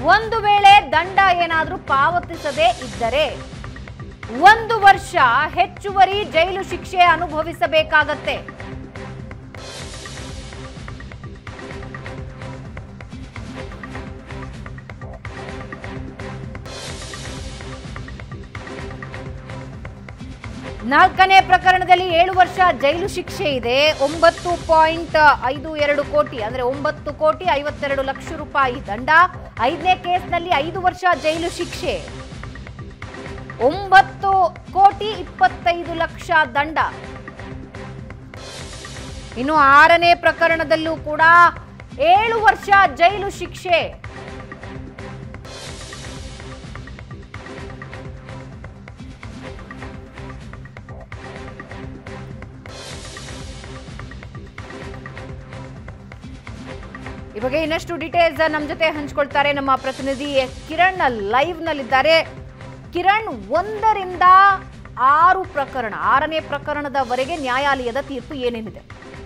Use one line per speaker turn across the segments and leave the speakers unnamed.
ಒಂದು ವೇಳೆ ದಂಡ ಏನಾದರೂ ಪಾವತಿಸದೇ ಇದ್ದರೆ ಒಂದು ವರ್ಷ ಹೆಚ್ಚುವರಿ ಜೈಲು ಶಿಕ್ಷೆ ಅನುಭವಿಸಬೇಕಾಗತ್ತೆ ನಾಲ್ಕನೇ ಪ್ರಕರಣದಲ್ಲಿ ಏಳು ವರ್ಷ ಜೈಲು ಶಿಕ್ಷೆ ಇದೆ ಒಂಬತ್ತು ಪಾಯಿಂಟ್ ಐದು ಎರಡು ಕೋಟಿ ಅಂದ್ರೆ ಒಂಬತ್ತು ಕೋಟಿ ಐವತ್ತೆರಡು ಲಕ್ಷ ರೂಪಾಯಿ ದಂಡ ಐದನೇ ಕೇಸ್ನಲ್ಲಿ ಐದು ವರ್ಷ ಜೈಲು ಶಿಕ್ಷೆ ಒಂಬತ್ತು ಕೋಟಿ ಇಪ್ಪತ್ತೈದು ಲಕ್ಷ ದಂಡ ಇನ್ನು ಆರನೇ ಪ್ರಕರಣದಲ್ಲೂ ಕೂಡ ಏಳು ವರ್ಷ ಜೈಲು ಶಿಕ್ಷೆ ಈ ಬಗ್ಗೆ ಇನ್ನಷ್ಟು ಡೀಟೇಲ್ಸ್ ನಮ್ಮ ಜೊತೆ ಹಂಚ್ಕೊಳ್ತಾರೆ ನಮ್ಮ ಪ್ರತಿನಿಧಿ ಕಿರಣ್ ಲೈವ್ ನಲ್ಲಿದ್ದಾರೆ ಕಿರಣ್ ಒಂದರಿಂದ ಆರು ಪ್ರಕರಣ ಆರನೇ ಪ್ರಕರಣದವರೆಗೆ ನ್ಯಾಯಾಲಯದ ತೀರ್ಪು ಏನೇನಿದೆ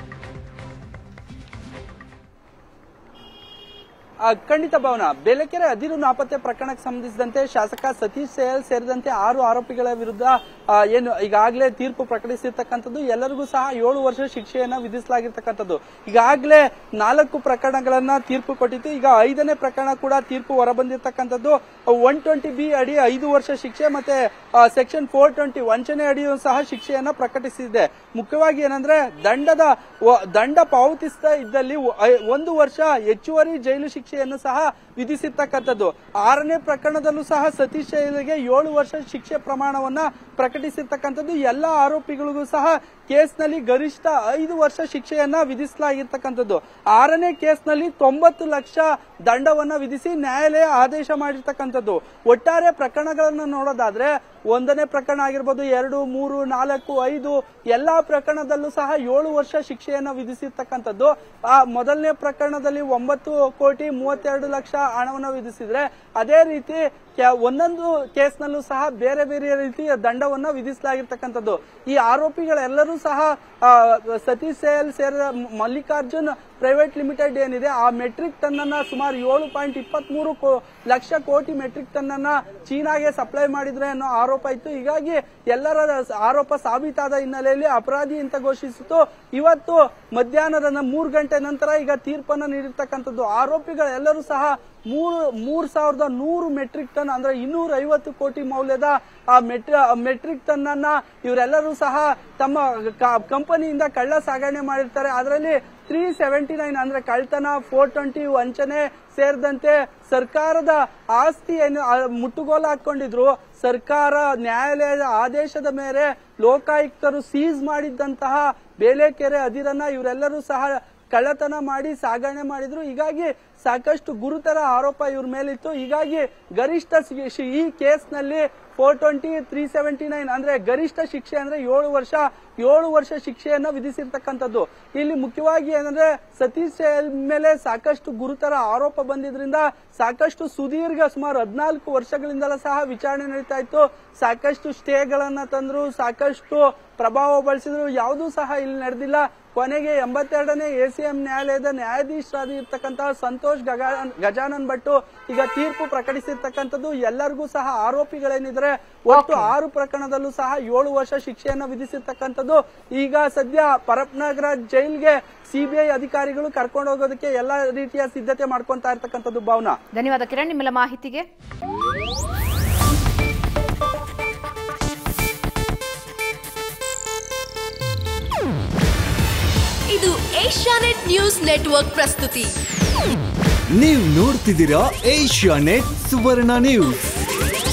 ಆ, ಖಂಡಿತ ಭವನ ಬೇಲೆಕೆರೆ ಅದಿರು ನಾಪತ್ತೆ ಪ್ರಕರಣಕ್ಕೆ ಸಂಬಂಧಿಸಿದಂತೆ ಶಾಸಕ ಸತೀಶ್ ಸೇಲ್ ಸೇರಿದಂತೆ ಆರು ಆರೋಪಿಗಳ ವಿರುದ್ಧ ಆ, ಏನು ಈಗಾಗಲೇ ತೀರ್ಪು ಪ್ರಕಟಿಸಿರ್ತಕ್ಕಂಥದ್ದು ಎಲ್ಲರಿಗೂ ಸಹ ಏಳು ವರ್ಷ ಶಿಕ್ಷೆಯನ್ನ ವಿಧಿಸಲಾಗಿರ್ತಕ್ಕಂಥದ್ದು ಈಗಾಗಲೇ ನಾಲ್ಕು ಪ್ರಕರಣಗಳನ್ನ ತೀರ್ಪು ಕೊಟ್ಟಿತ್ತು ಈಗ ಐದನೇ ಪ್ರಕರಣ ಕೂಡ ತೀರ್ಪು ಹೊರಬಂದಿರ್ತಕ್ಕಂಥದ್ದು ಒನ್ ಟ್ವೆಂಟಿ ಬಿ ಅಡಿ ಐದು ವರ್ಷ ಶಿಕ್ಷೆ ಮತ್ತೆ ಸೆಕ್ಷನ್ ಫೋರ್ ಟ್ವೆಂಟಿ ವಂಚನೆ ಅಡಿಯೂ ಸಹ ಶಿಕ್ಷೆಯನ್ನ ಪ್ರಕಟಿಸಿದೆ ಮುಖ್ಯವಾಗಿ ಏನಂದ್ರೆ ದಂಡದ ವ- ದಂಡ ಪಾವತಿಸದ ಇದ್ದಲ್ಲಿ ಒ- ಐ- ಒಂದು ವರ್ಷ ಹೆಚ್ಚುವರಿ ಜೈಲು ಶಿಕ್ಷೆಯನ್ನು ಸಹ ವಿಧಿಸಿರ್ತಕ್ಕಂಥದ್ದು ಆರನೇ ಪ್ರಕರಣದಲ್ಲೂ ಸಹ ಸತೀಶ್ ಶೈಲಿಗೆ ಏಳು ವರ್ಷ ಶಿಕ್ಷೆ ಪ್ರಮಾಣವನ್ನ ಪ್ರಕಟಿಸಿರ್ತಕ್ಕಂಥದ್ದು ಎಲ್ಲ ಆರೋಪಿಗಳಿಗೂ ಸಹ ಕೇಸ್ನಲ್ಲಿ ಗರಿಷ್ಠ ಐದು ವರ್ಷ ಶಿಕ್ಷೆಯನ್ನ ವಿಧಿಸಲಾಗಿರ್ತಕ್ಕಂಥದ್ದು ಆರನೇ ಕೇಸ್ನಲ್ಲಿ ತೊಂಬತ್ತು ಲಕ್ಷ ದಂಡವನ್ನ ವಿಧಿಸಿ ನ್ಯಾಯಾಲಯ ಆದೇಶ ಮಾಡಿರ್ತಕ್ಕಂಥದ್ದು ಒಟ್ಟಾರೆ ಪ್ರಕರಣಗಳನ್ನ ನೋಡೋದಾದ್ರೆ ಒಂದನೇ ಪ್ರಕರಣ ಆಗಿರ್ಬೋದು ಎರಡು ಮೂರು ನಾಲ್ಕು ಐದು ಎಲ್ಲಾ ಪ್ರಕರಣದಲ್ಲೂ ಸಹ ಏಳು ವರ್ಷ ಶಿಕ್ಷೆಯನ್ನ ವಿಧಿಸಿರ್ತಕ್ಕಂಥದ್ದು ಆ ಮೊದಲನೇ ಪ್ರಕರಣದಲ್ಲಿ ಒಂಬತ್ತು ಕೋಟಿ ಮೂವತ್ತೆರಡು ಲಕ್ಷ ಹಣವನ್ನು ವಿಧಿಸಿದ್ರೆ ಅದೇ ರೀತಿ ಕೆ- ಒಂದೊಂದು ಕೇಸ್ನಲ್ಲೂ ಸಹ ಬೇರೆ ಬೇರೆ ರೀತಿಯ ದಂಡವನ್ನ ವಿಧಿಸಲಾಗಿರ್ತಕ್ಕಂಥದ್ದು ಈ ಆರೋಪಿಗಳೆಲ್ಲರೂ ಸಹ ಆ, ಸತೀಶ್ ಸೇಲ್ ಸೇರಿದ ಮಲ್ಲಿಕಾರ್ಜುನ್ ಪ್ರೈವೇಟ್ ಲಿಮಿಟೆಡ್ ಏನಿದೆ ಆ ಮೆಟ್ರಿಕ್ ಟನ್ ಅನ್ನ ಸುಮಾರು ಏಳು ಪಾಯಿಂಟ್ ಇಪ್ಪತ್ಮೂರು ಲಕ್ಷ ಕೋಟಿ ಮೆಟ್ರಿಕ್ ಟನ್ ಅನ್ನ ಚೀನಾಗೆ ಸಪ್ಲೈ ಮಾಡಿದ್ರೆ ಅನ್ನೋ ಆರೋಪ ಇತ್ತು ಹೀಗಾಗಿ ಎಲ್ಲರ ಆರೋಪ ಸಾಬೀತಾದ ಹಿನ್ನೆಲೆಯಲ್ಲಿ ಅಪರಾಧಿ ಅಂತ ಘೋಷಿಸಿತು ಇವತ್ತು ಮಧ್ಯಾಹ್ನದ ಮೂರು ಗಂಟೆ ನಂತರ ಈಗ ತೀರ್ಪನ್ನ ನೀಡಿರ್ತಕ್ಕಂಥದ್ದು ಆರೋಪಿಗಳೆಲ್ಲರೂ ಸಹ ಮೂರು ಮೂರ್ ಸಾವಿರದ ನೂರು ಮೆಟ್ರಿಕ್ ಟನ್ ಅಂದ್ರೆ ಇನ್ನೂರ ಐವತ್ತು ಕೋಟಿ ಮೌಲ್ಯದ ಆ ಮೆಟ್ರಿ ಮೆಟ್ರಿಕ್ ಟನ್ ಅನ್ನ ಇವರೆಲ್ಲರೂ ಸಹ ತಮ್ಮ ಕ- ಕಂಪನಿಯಿಂದ ಕಳ್ಳ ಸಾಗಣೆ ಮಾಡಿರ್ತಾರೆ ಅದರಲ್ಲಿ ತ್ರೀ ಸೆವೆಂಟಿ ನೈನ್ ಅಂದ್ರೆ ಕಳ್ತನ ಫೋರ್ ಟ್ವೆಂಟಿ ವಂಚನೆ ಸೇರಿದಂತೆ ಸರ್ಕಾರದ ಆಸ್ತಿಯನ್ನು ಆ, ಮುಟ್ಟುಗೋಲು ಹಾಕೊಂಡಿದ್ರು ಸರ್ಕಾರ ನ್ಯಾಯಾಲಯದ ಆದೇಶದ ಮೇರೆ ಲೋಕಾಯುಕ್ತರು ಸೀಸ್ ಮಾಡಿದ್ದಂತಹ ಬೇಲೆಕೆರೆ ಅದಿರನ್ನ ಇವರೆಲ್ಲರೂ ಸಹ ಕಳ್ಳತನ ಮಾಡಿ ಸಾಗಣೆ ಮಾಡಿದ್ರು ಹೀಗಾಗಿ ಸಾಕಷ್ಟು ಗುರುತರ ಆರೋಪ ಇವ್ರ ಮೇಲಿತ್ತು ಹೀಗಾಗಿ ಗರಿಷ್ಠ ಶಿ- ಶಿ- ಈ ಕೇಸ್ನಲ್ಲಿ four twenty three seventy nine ಅಂದ್ರೆ ಗರಿಷ್ಠ ಶಿಕ್ಷೆ ಅಂದ್ರೆ ಏಳು ವರ್ಷ ಏಳು ವರ್ಷ ಶಿಕ್ಷೆಯನ್ನ ವಿಧಿಸಿರ್ತಕ್ಕಂಥದ್ದು ಇಲ್ಲಿ ಮುಖ್ಯವಾಗಿ ಏನಂದ್ರೆ ಸತೀಶ್ ಸೇಲ್ ಮೇಲೆ ಸಾಕಷ್ಟು ಗುರುತರ ಆರೋಪ ಬಂದಿದ್ರಿಂದ ಸಾಕಷ್ಟು ಸುದೀರ್ಘ ಸುಮಾರು ಹದಿನಾಲ್ಕು ವರ್ಷಗಳಿಂದಲೂ ಸಹ ವಿಚಾರಣೆ ನಡೀತಾ ಇತ್ತು ಸಾಕಷ್ಟು ಸ್ಟೇಗಳನ್ನ ತಂದ್ರು ಸಾಕಷ್ಟು ಪ್ರಭಾವ ಬಳಸಿದ್ರು ಯಾವುದೂ ಸಹ ಇಲ್ಲಿ ನಡೆದಿಲ್ಲ ಕೊನೆಗೆ ಎಂಬತ್ತೆರಡನೇ ಎಸಿಎಂ ನ್ಯಾಯಾಲಯದ ನ್ಯಾಯಾಧೀಶರಾಗಿರ್ತಕ್ಕಂತಹ ಸಂತೋಷ್ ಗಗಾ- ಗಜಾನನ್ ಭಟ್ಟು ಈಗ ತೀರ್ಪು ಪ್ರಕಟಿಸಿರ್ತಕ್ಕಂಥದ್ದು ಎಲ್ಲರಿಗೂ ಸಹ ಆರೋಪಿಗಳೇನಿದ್ರೆ ಒಟ್ಟು ಆರು ಪ್ರಕರಣದಲ್ಲೂ ಸಹ ಏಳು ವರ್ಷ ಶಿಕ್ಷೆಯನ್ನ ವಿಧಿಸಿರ್ತಕ್ಕಂಥದ್ದು ಈಗ ಸದ್ಯ ಪರಪ್ನಗರ ಜೈಲ್ಗೆ ಸಿಬಿಐ ಅಧಿಕಾರಿಗಳು ಕರ್ಕೊಂಡು ಹೋಗೋದಕ್ಕೆ ಎಲ್ಲಾ ರೀತಿಯ ಸಿದ್ಧತೆ ಮಾಡ್ಕೊಂತಾ ಇರ್ತಕ್ಕಂಥದ್ದು ಭಾವನಾ
ಧನ್ಯವಾದ ಕಿರಣ್ ನಿಮ್ಮೆಲ್ಲ ಮಾಹಿತಿಗೆ
ಇದು ಏಷ್ಯಾನೆಟ್ ನ್ಯೂಸ್ ನೆಟ್ವರ್ಕ್ ಪ್ರಸ್ತುತಿ
ನೀವು ನೋಡ್ತಿದ್ದೀರಾ ಏಷ್ಯಾ ನೆಟ್ ಸುವರ್ಣ ನ್ಯೂಸ್